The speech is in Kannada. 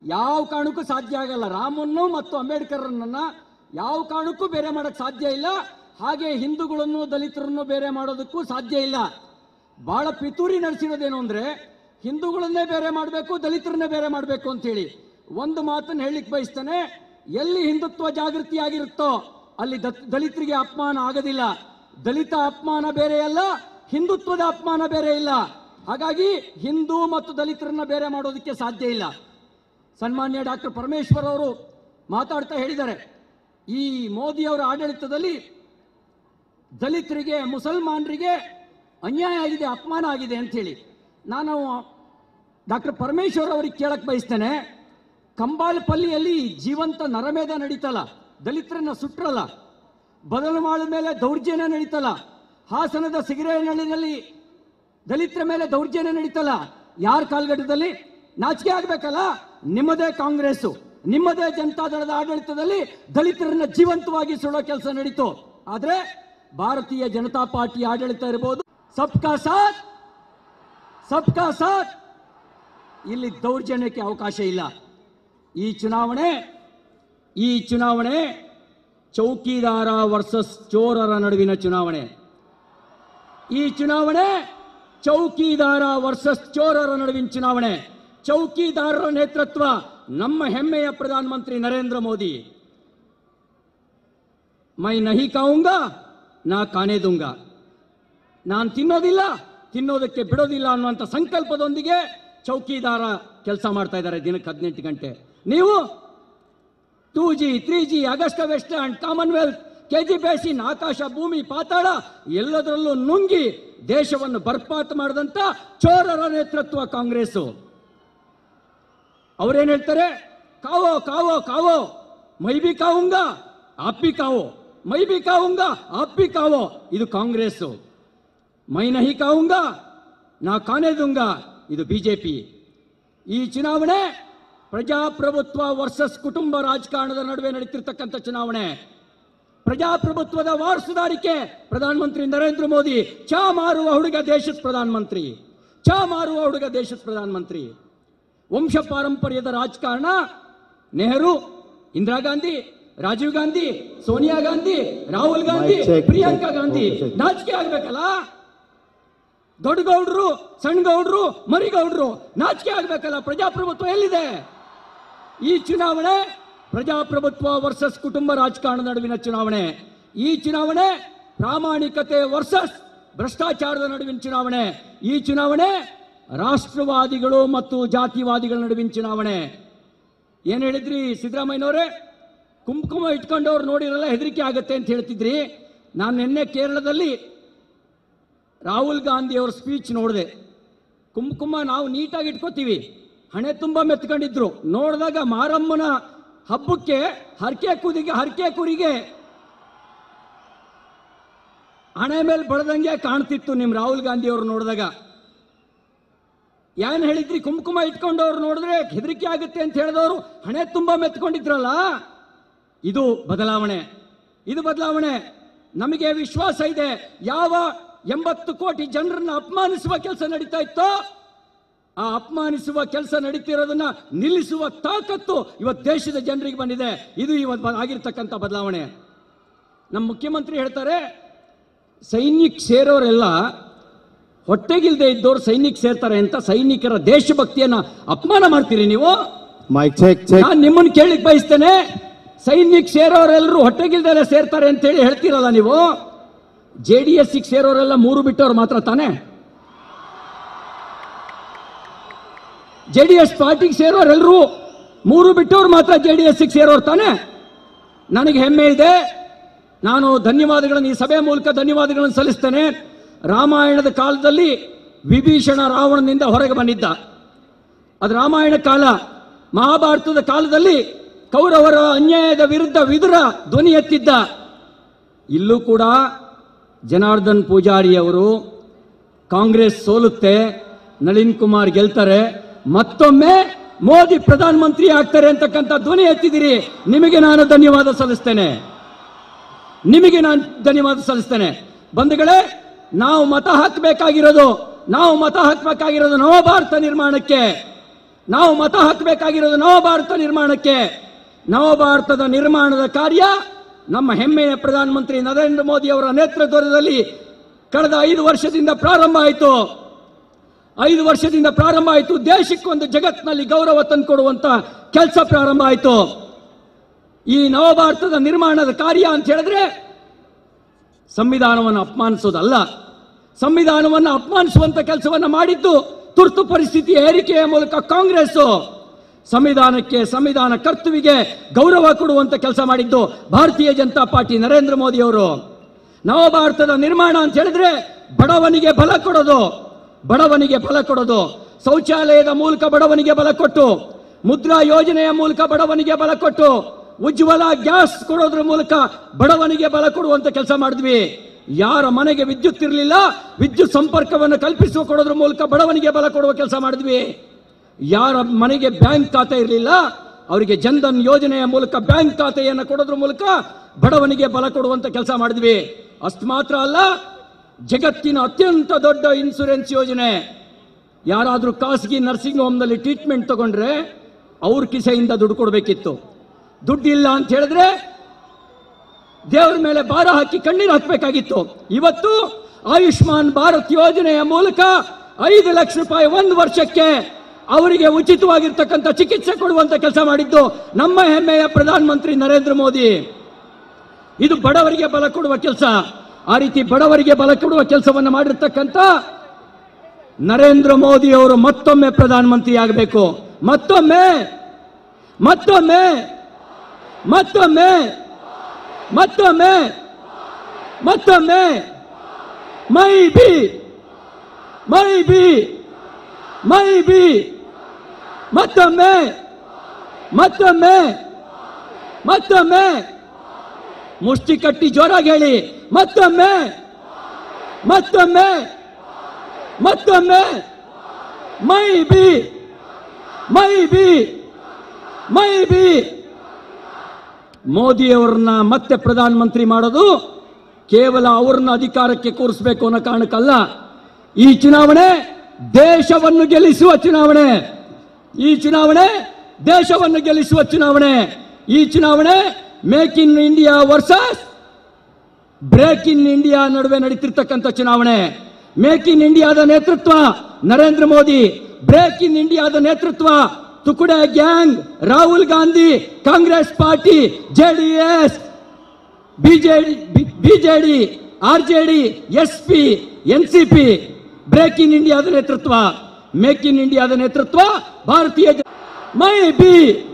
ಯಾವ ಕಾರಣಕ್ಕೂ ಸಾಧ್ಯ ಆಗಲ್ಲ ರಾಮನ್ನು ಮತ್ತು ಅಂಬೇಡ್ಕರ್ರನ್ನ ಯಾವ ಕಾರಣಕ್ಕೂ ಬೇರೆ ಮಾಡಕ್ ಸಾಧ್ಯ ಇಲ್ಲ ಹಾಗೆ ಹಿಂದೂಗಳನ್ನು ದಲಿತರನ್ನು ಬೇರೆ ಮಾಡೋದಕ್ಕೂ ಸಾಧ್ಯ ಇಲ್ಲ ಬಹಳ ಪಿತೂರಿ ನಡೆಸಿರೋದೇನು ಅಂದ್ರೆ ಹಿಂದೂಗಳನ್ನೇ ಬೇರೆ ಮಾಡಬೇಕು ದಲಿತರನ್ನೇ ಬೇರೆ ಮಾಡಬೇಕು ಅಂತ ಹೇಳಿ ಒಂದು ಮಾತನ್ನು ಹೇಳಲಿಕ್ಕೆ ಬಯಸ್ತೇನೆ ಎಲ್ಲಿ ಹಿಂದುತ್ವ ಜಾಗೃತಿ ಆಗಿರುತ್ತೋ ಅಲ್ಲಿ ದತ್- ದಲಿತರಿಗೆ ಅಪಮಾನ ಆಗೋದಿಲ್ಲ ದಲಿತ ಅಪಮಾನ ಬೇರೆ ಅಲ್ಲ ಹಿಂದುತ್ವದ ಅಪಮಾನ ಬೇರೆ ಇಲ್ಲ ಹಾಗಾಗಿ ಹಿಂದೂ ಮತ್ತು ದಲಿತರನ್ನ ಬೇರೆ ಮಾಡೋದಕ್ಕೆ ಸಾಧ್ಯ ಇಲ್ಲ ಸನ್ಮಾನ್ಯ ಡಾಕ್ಟರ್ ಪರಮೇಶ್ವರ್ ಅವರು ಮಾತಾಡ್ತಾ ಹೇಳಿದ್ದಾರೆ ಈ ಮೋದಿಯವರ ಆಡಳಿತದಲ್ಲಿ ದಲಿತರಿಗೆ ಮುಸಲ್ಮಾನರಿಗೆ ಅನ್ಯಾಯ ಆಗಿದೆ ಅಪಮಾನ ಆಗಿದೆ ಅಂತ ಹೇಳಿ ನಾನು ಡಾಕ್ಟರ್ ಪರಮೇಶ್ವರ್ ಅವರಿಗೆ ಕೇಳಕ್ ಬಯಸ್ತೇನೆ ಕಂಬಾಲಪಲ್ಲಿಯಲ್ಲಿ ಜೀವಂತ ನರಮೇಧ ನಡೀತಲ್ಲ ದಲಿತರನ್ನ ಸುಟ್ರಲ್ಲ ಬದಲಮಾಳ ಮೇಲೆ ದೌರ್ಜನ್ಯ ನಡೀತಲ್ಲ ಹಾಸನದ ಸಿಗರೇನಹಳ್ಳಿನಲ್ಲಿ ದಲಿತರ ಮೇಲೆ ದೌರ್ಜನ್ಯ ನಡೀತಲ್ಲ ಯಾರ ಕಾಲ್ಗಟ್ಟದಲ್ಲಿ ನಾಚಿಕೆ ಆಗ್ಬೇಕಲ್ಲ ನಿಮ್ಮದೇ ಕಾಂಗ್ರೆಸ್ ನಿಮ್ಮದೇ ಜನತಾದಳದ ಆಡಳಿತದಲ್ಲಿ ದಲಿತರನ್ನ ಜೀವಂತವಾಗಿ ಸುಡೋ ಕೆಲಸ ನಡೀತು ಆದ್ರೆ ಭಾರತೀಯ ಜನತಾ ಪಾರ್ಟಿ ಆಡಳಿತ ಇರಬಹುದು ಸಬ್ಕಾ ಸಾಥ್ ಸಬ್ಕಾ ಸಾಥ್ ಇಲ್ಲಿ ದೌರ್ಜನ್ಯಕ್ಕೆ ಅವಕಾಶ ಇಲ್ಲ ಈ ಚುನಾವಣೆ ಈ ಚುನಾವಣೆ ಚೌಕಿದಾರ ವರ್ಸಸ್ ಚೋರರ ನಡುವಿನ ಚುನಾವಣೆ ಈ ಚುನಾವಣೆ ಚೌಕಿದಾರ ವರ್ಸಸ್ ಚೋರರ ನಡುವಿನ ಚುನಾವಣೆ ಚೌಕಿದಾರರ ನೇತೃತ್ವ ನಮ್ಮ ಹೆಮ್ಮೆಯ ಪ್ರಧಾನಮಂತ್ರಿ ನರೇಂದ್ರ ಮೋದಿ ಮೈ ನಹಿ ಕಾವುಂಗಾ ನಾ ಕಾನೇ ದುಂಗಾ ನಾನು ತಿನ್ನೋದಿಲ್ಲ ತಿನ್ನೋದಕ್ಕೆ ಬಿಡೋದಿಲ್ಲ ಅನ್ನುವಂಥ ಸಂಕಲ್ಪದೊಂದಿಗೆ ಚೌಕಿದಾರ ಕೆಲಸ ಮಾಡ್ತಾ ಇದ್ದಾರೆ ದಿನಕ್ಕೆ ಹದಿನೆಂಟು ಗಂಟೆ ನೀವು two G three G Agusta Westland Commonwealth K G basin ಆಕಾಶ ಭೂಮಿ ಪಾತಾಳ ಎಲ್ಲದರಲ್ಲೂ ನುಂಗಿ ದೇಶವನ್ನು ಬರ್ಪಾತ್ ಮಾಡಿದಂತ ಚೋರರ ನೇತೃತ್ವ ಕಾಂಗ್ರೆಸ್ ಅವ್ರೇನ್ ಹೇಳ್ತಾರೆ ಕಾವೋ ಕಾವೋ ಕಾವೋ ಮೈ ಬಿ ಕಾವುಂಗ ಆಪ್ಪಿ ಕಾವೋ ಮೈ ಬಿ ಕಾವುಂಗ ಆಪ್ಪಿ ಕಾವೋ ಇದು ಕಾಂಗ್ರೆಸ್ ಮೈ ನಹಿ ಕಾವುಂಗ ನಾ ಕಾನೇ ದುಂಗ ಇದು ಬಿಜೆಪಿ ಈ ಚುನಾವಣೆ ಪ್ರಜಾಪ್ರಭುತ್ವ ವರ್ಸಸ್ ಕುಟುಂಬ ರಾಜಕಾರಣದ ನಡುವೆ ನಡೀತಿರ್ತಕ್ಕಂಥ ಚುನಾವಣೆ ಪ್ರಜಾಪ್ರಭುತ್ವದ ವಾರಸುದಾರಿಕೆ ಪ್ರಧಾನಮಂತ್ರಿ ನರೇಂದ್ರ ಮೋದಿ ಚಾ ಮಾರುವ ಹುಡುಗ ದೇಶದ ಪ್ರಧಾನಮಂತ್ರಿ ಚಾ ಮಾರುವ ಹುಡುಗ ದೇಶದ ಪ್ರಧಾನಮಂತ್ರಿ ವಂಶ ಪಾರಂಪರ್ಯದ ರಾಜಕಾರಣ Nehru Indira Gandhi Rajiv Gandhi Sonia Gandhi Rahul Gandhi Mic check, Priyanka check. Gandhi Okay, check. ನಾಚಿಕೆ ಆಗ್ಬೇಕಲ್ಲ ದೊಡ್ಡ ಗೌಡ್ರು ಸಣ್ಣ ಗೌಡ್ರು ಮರಿಗೌಡ್ರು ನಾಚಿಕೆ ಆಗ್ಬೇಕಲ್ಲ ಪ್ರಜಾಪ್ರಭುತ್ವ ಎಲ್ಲಿದೆ ಈ ಚುನಾವಣೆ ಪ್ರಜಾಪ್ರಭುತ್ವ ವರ್ಸಸ್ ಕುಟುಂಬ ರಾಜಕಾರಣದ ನಡುವಿನ ಚುನಾವಣೆ ಈ ಚುನಾವಣೆ ಪ್ರಾಮಾಣಿಕತೆ ವರ್ಸಸ್ ಭ್ರಷ್ಟಾಚಾರದ ನಡುವಿನ ಚುನಾವಣೆ ಈ ಚುನಾವಣೆ ರಾಷ್ಟ್ರವಾದಿಗಳು ಮತ್ತು ಜಾತಿವಾದಿಗಳ ನಡುವಿನ ಚುನಾವಣೆ ಏನ್ ಹೇಳಿದ್ರಿ ಸಿದ್ದರಾಮಯ್ಯನವರೇ ಕುಂಕುಮ ಇಟ್ಕೊಂಡವ್ರು ನೋಡಿರಲ್ಲ ಹೆದರಿಕೆ ಆಗತ್ತೆ ಅಂತ ಹೇಳ್ತಿದ್ರಿ ನಾನು ನಿನ್ನೆ ಕೇರಳದಲ್ಲಿ ರಾಹುಲ್ ಗಾಂಧಿ ಅವ್ರ ಸ್ಪೀಚ್ ನೋಡಿದೆ ಕುಂಕುಮ ನಾವು ನೀಟಾಗಿ ಇಟ್ಕೋತೀವಿ ಹಣೆ ತುಂಬ ಮೆತ್ಕೊಂಡಿದ್ರು ನೋಡಿದಾಗ ಮಾರಮ್ಮನ ಹಬ್ಬಕ್ಕೆ ಹರಕೆ ಕುದಿಗೆ ಹರಕೆ ಕುರಿಗೆ ಹಣೆ ಮೇಲೆ ಬಡದಂಗೆ ಕಾಣ್ತಿತ್ತು ನಿಮ್ ರಾಹುಲ್ ಗಾಂಧಿ ಅವರು ನೋಡಿದಾಗ ಏನ್ ಹೇಳಿದ್ರಿ ಕುಂಕುಮ ಇಟ್ಕೊಂಡವ್ರು ನೋಡಿದ್ರೆ ಹೆದರಿಕೆ ಆಗುತ್ತೆ ಅಂತ ಹೇಳಿದವರು ಹಣೆ ತುಂಬಾ ಮೆತ್ಕೊಂಡಿದ್ರಲ್ಲ ಇದು ಬದಲಾವಣೆ ಇದು ಬದಲಾವಣೆ ನಮಗೆ ವಿಶ್ವಾಸ ಇದೆ ಯಾವ ಎಂಬತ್ತು ಕೋಟಿ ಜನರನ್ನ ಅಪಮಾನಿಸುವ ಕೆಲಸ ನಡೀತಾ ಇತ್ತೋ ಆ ಅಪಮಾನಿಸುವ ಕೆಲಸ ನಡೀತಿರೋದನ್ನ ನಿಲ್ಲಿಸುವ ತಾಕತ್ತು ಇವತ್ತು ದೇಶದ ಜನರಿಗೆ ಬಂದಿದೆ ಇದು ಇವತ್ತು ಬ- ಆಗಿರ್ತಕ್ಕಂಥ ಬದಲಾವಣೆ ನಮ್ಮ ಮುಖ್ಯಮಂತ್ರಿ ಹೇಳ್ತಾರೆ ಸೈನಿಕ್ ಸೇರೋರೆಲ್ಲ ಹೊಟ್ಟೆಗಿಲ್ದೆ ಇದ್ದವ್ರು ಸೈನಿಕ್ ಸೇರ್ತಾರೆ ಅಂತ ಸೈನಿಕರ ದೇಶಭಕ್ತಿಯನ್ನ ಅಪಮಾನ ಮಾಡ್ತೀರಿ ನೀವು Mic check, check. ನಾನು ನಿಮ್ಮನ್ನ ಕೇಳಿಕ್ ಬಯಸ್ತೇನೆ ಸೈನಿಕ್ ಸೇರೋರೆಲ್ಲರೂ ಹೊಟ್ಟೆಗಿಲ್ದೆಲ್ಲ ಸೇರ್ತಾರೆ ಅಂತ ಹೇಳಿ ಹೇಳ್ತೀರಲ್ಲ ನೀವು ಜೆ ಡಿ ಎಸ್ ಸೇರೋರೆಲ್ಲ ಮೂರು ಬಿಟ್ಟವ್ರು ಮಾತ್ರ ತಾನೇ ಜೆ ಡಿ ಎಸ್ ಪಾರ್ಟಿಗೆ ಸೇರೋರೆಲ್ಲರೂ ಮೂರು ಬಿಟ್ಟವ್ರು ಮಾತ್ರ ಜೆ ಡಿ ಎಸ್ ಸೇರೋರು ತಾನೇ ನನಗೆ ಹೆಮ್ಮೆ ಇದೆ ನಾನು ಧನ್ಯವಾದಗಳನ್ನು ಈ ಸಭೆ ಮೂಲಕ ಧನ್ಯವಾದಗಳನ್ನು ಸಲ್ಲಿಸ್ತೇನೆ ರಾಮಾಯಣದ ಕಾಲದಲ್ಲಿ ವಿಭೀಷಣ ರಾವಣನಿಂದ ಹೊರಗೆ ಬಂದಿದ್ದ ಅದು ರಾಮಾಯಣ ಕಾಲ ಮಹಾಭಾರತದ ಕಾಲದಲ್ಲಿ ಕೌರವರ ಅನ್ಯಾಯದ ವಿರುದ್ಧ ವಿದುರ ಧ್ವನಿ ಎತ್ತಿದ್ದ ಇಲ್ಲೂ ಕೂಡ ಜನಾರ್ದನ್ ಪೂಜಾರಿ ಅವರು ಕಾಂಗ್ರೆಸ್ ಸೋಲುತ್ತೆ ನಳಿನ್ ಕುಮಾರ್ ಗೆಲ್ತಾರೆ ಮತ್ತೊಮ್ಮೆ ಮೋದಿ ಪ್ರಧಾನಮಂತ್ರಿ ಆಗ್ತಾರೆ ಅಂತಕ್ಕಂಥ ಧ್ವನಿ ಎತ್ತಿದಿರಿ ನಿಮಗೆ ನಾನು ಧನ್ಯವಾದ ಸಲ್ಲಿಸ್ತೇನೆ ನಿಮಗೆ ನಾನು ಧನ್ಯವಾದ ಸಲ್ಲಿಸ್ತೇನೆ ಬಂಧುಗಳೇ ನಾವು ಮತ ಹಾಕಬೇಕಾಗಿರೋದು ನಾವು ಮತ ಹಾಕಬೇಕಾಗಿರೋದು ನವಭಾರತ ನಿರ್ಮಾಣಕ್ಕೆ ನಾವು ಮತ ಹಾಕಬೇಕಾಗಿರೋದು ನವಭಾರತ ನಿರ್ಮಾಣಕ್ಕೆ ನವಭಾರತದ ನಿರ್ಮಾಣದ ಕಾರ್ಯ ನಮ್ಮ ಹೆಮ್ಮೆಯ ಪ್ರಧಾನಮಂತ್ರಿ ನರೇಂದ್ರ ಮೋದಿ ಅವರ ನೇತೃತ್ವದಲ್ಲಿ ಕಳೆದ ಐದು ವರ್ಷದಿಂದ ಪ್ರಾರಂಭ ಆಯಿತು ಐದು ವರ್ಷದಿಂದ ಪ್ರಾರಂಭ ಆಯಿತು ದೇಶಕ್ಕೊಂದು ಜಗತ್ತಿನಲ್ಲಿ ಗೌರವ ತಂದುಕೊಡುವಂತ ಕೆಲಸ ಪ್ರಾರಂಭ ಆಯಿತು ಈ ನವಭಾರತದ ನಿರ್ಮಾಣದ ಕಾರ್ಯ ಅಂತ ಹೇಳಿದ್ರೆ ಸಂವಿಧಾನವನ್ನು ಅಪಮಾನಿಸೋದಲ್ಲ ಸಂವಿಧಾನವನ್ನು ಅಪಮಾನಿಸುವಂತ ಕೆಲಸವನ್ನ ಮಾಡಿದ್ದು ತುರ್ತು ಪರಿಸ್ಥಿತಿ ಏರಿಕೆಯ ಮೂಲಕ ಕಾಂಗ್ರೆಸ್ ಸಂವಿಧಾನಕ್ಕೆ ಸಂವಿಧಾನ ಕರ್ತೃವಿಗೆ ಗೌರವ ಕೊಡುವಂತ ಕೆಲಸ ಮಾಡಿದ್ದು ಭಾರತೀಯ ಜನತಾ ಪಾರ್ಟಿ ನರೇಂದ್ರ ಮೋದಿ ಅವರು ನವಭಾರತದ ನಿರ್ಮಾಣ ಅಂತ ಹೇಳಿದ್ರೆ ಬಡವನಿಗೆ ಬಲ ಕೊಡೋದು ಬಡವನಿಗೆ ಬಲ ಕೊಡೋದು ಶೌಚಾಲಯದ ಮೂಲಕ ಬಡವನಿಗೆ ಬಲ ಕೊಟ್ಟು ಮುದ್ರಾ ಯೋಜನೆಯ ಮೂಲಕ ಬಡವನಿಗೆ ಬಲ ಕೊಟ್ಟು ಉಜ್ವಲ ಗ್ಯಾಸ್ ಕೊಡೋದ್ರ ಮೂಲಕ ಬಡವನಿಗೆ ಬಲ ಕೊಡುವಂತ ಕೆಲಸ ಮಾಡಿದ್ವಿ ಯಾರ ಮನೆಗೆ ವಿದ್ಯುತ್ ಇರಲಿಲ್ಲ ವಿದ್ಯುತ್ ಸಂಪರ್ಕವನ್ನು ಕಲ್ಪಿಸುವ ಕೊಡೋದ್ರ ಮೂಲಕ ಬಡವನಿಗೆ ಬಲ ಕೊಡುವ ಕೆಲಸ ಮಾಡಿದ್ವಿ ಯಾರ ಮನೆಗೆ ಬ್ಯಾಂಕ್ ಖಾತೆ ಇರಲಿಲ್ಲ ಅವರಿಗೆ ಜನ್ಧನ್ ಯೋಜನೆಯ ಮೂಲಕ ಬ್ಯಾಂಕ್ ಖಾತೆಯನ್ನು ಕೊಡೋದ್ರ ಮೂಲಕ ಬಡವನಿಗೆ ಬಲ ಕೊಡುವಂತ ಕೆಲಸ ಮಾಡಿದ್ವಿ ಅಷ್ಟು ಮಾತ್ರ ಅಲ್ಲ ಜಗತ್ತಿನ ಅತ್ಯಂತ ದೊಡ್ಡ ಇನ್ಸೂರೆನ್ಸ್ ಯೋಜನೆ ಯಾರಾದರೂ ಖಾಸಗಿ ನರ್ಸಿಂಗ್ ಹೋಮ್ನಲ್ಲಿ ಟ್ರೀಟ್ಮೆಂಟ್ ತಗೊಂಡ್ರೆ ಅವ್ರ ಕಿಸೆಯಿಂದ ದುಡ್ಡು ಕೊಡಬೇಕಿತ್ತು ದುಡ್ಡಿಲ್ಲ ಅಂತ ಹೇಳಿದ್ರೆ ದೇವರ ಮೇಲೆ ಭಾರ ಹಾಕಿ ಕಣ್ಣೀರು ಹಾಕಬೇಕಾಗಿತ್ತು ಇವತ್ತು ಆಯುಷ್ಮಾನ್ ಭಾರತ್ ಯೋಜನೆಯ ಮೂಲಕ ಐದು ಲಕ್ಷ ರೂಪಾಯಿ ಒಂದು ವರ್ಷಕ್ಕೆ ಅವರಿಗೆ ಉಚಿತವಾಗಿರ್ತಕ್ಕಂಥ ಚಿಕಿತ್ಸೆ ಕೊಡುವಂತ ಕೆಲಸ ಮಾಡಿದ್ದು ನಮ್ಮ ಹೆಮ್ಮೆಯ ಪ್ರಧಾನಮಂತ್ರಿ ನರೇಂದ್ರ ಮೋದಿ ಇದು ಬಡವರಿಗೆ ಬಲ ಕೊಡುವ ಕೆಲಸ ಆ ರೀತಿ ಬಡವರಿಗೆ ಬಲ ಕೊಡುವ ಕೆಲಸವನ್ನು ಮಾಡಿರ್ತಕ್ಕಂಥ ನರೇಂದ್ರ ಮೋದಿ ಅವರು ಮತ್ತೊಮ್ಮೆ ಪ್ರಧಾನಮಂತ್ರಿ ಆಗಬೇಕು ಮತ್ತೊಮ್ಮೆ ಮತ್ತೊಮ್ಮೆ ಮತ್ತೊಮ್ಮೆ ಮತ್ತೊಮ್ಮೆ ಮತ್ತೊಮ್ಮೆ ಮೈ ಬಿ ಮೈ ಬಿ ಮೈ ಬಿ ಮತ್ತೊಮ್ಮೆ ಮತ್ತೊಮ್ಮೆ ಮತ್ತೊಮ್ಮೆ ಮುಷ್ಟಿ ಕಟ್ಟಿ ಜೋರಾಗಿ ಹೇಳಿ ಮತ್ತೊಮ್ಮೆ ಮತ್ತೊಮ್ಮೆ ಮತ್ತೊಮ್ಮೆ ಮೈ ಬಿ ಮೈ ಬಿ ಮೈ ಬಿ ಮೋದಿಯವರನ್ನ ಮತ್ತೆ ಪ್ರಧಾನಮಂತ್ರಿ ಮಾಡೋದು ಕೇವಲ ಅವ್ರನ್ನ ಅಧಿಕಾರಕ್ಕೆ ಕೂರಿಸಬೇಕು ಅನ್ನೋ ಕಾರಣಕ್ಕಲ್ಲ ಈ ಚುನಾವಣೆ ದೇಶವನ್ನು ಗೆಲ್ಲಿಸುವ ಚುನಾವಣೆ ಈ ಚುನಾವಣೆ ದೇಶವನ್ನು ಗೆಲ್ಲಿಸುವ ಚುನಾವಣೆ ಈ ಚುನಾವಣೆ make in India versus break in India ನಡುವೆ ನಡೀತಿರ್ತಕ್ಕಂಥ ಚುನಾವಣೆ ಮೇಕ್ ಇನ್ ಇಂಡಿಯಾದ ನೇತೃತ್ವ ನರೇಂದ್ರ ಮೋದಿ ಬ್ರೇಕ್ ಇನ್ ಇಂಡಿಯಾದ ನೇತೃತ್ವ ತುಕುಡೆ gang Rahul Gandhi Congress party JDS BJD BJD RJD S P N C P break in ಇಂಡಿಯಾದ ನೇತೃತ್ವ ಮೇಕ್ ಇನ್ ಇಂಡಿಯಾದ ನೇತೃತ್ವ ಭಾರತೀಯ ಜ- ಮೈ ಬಿ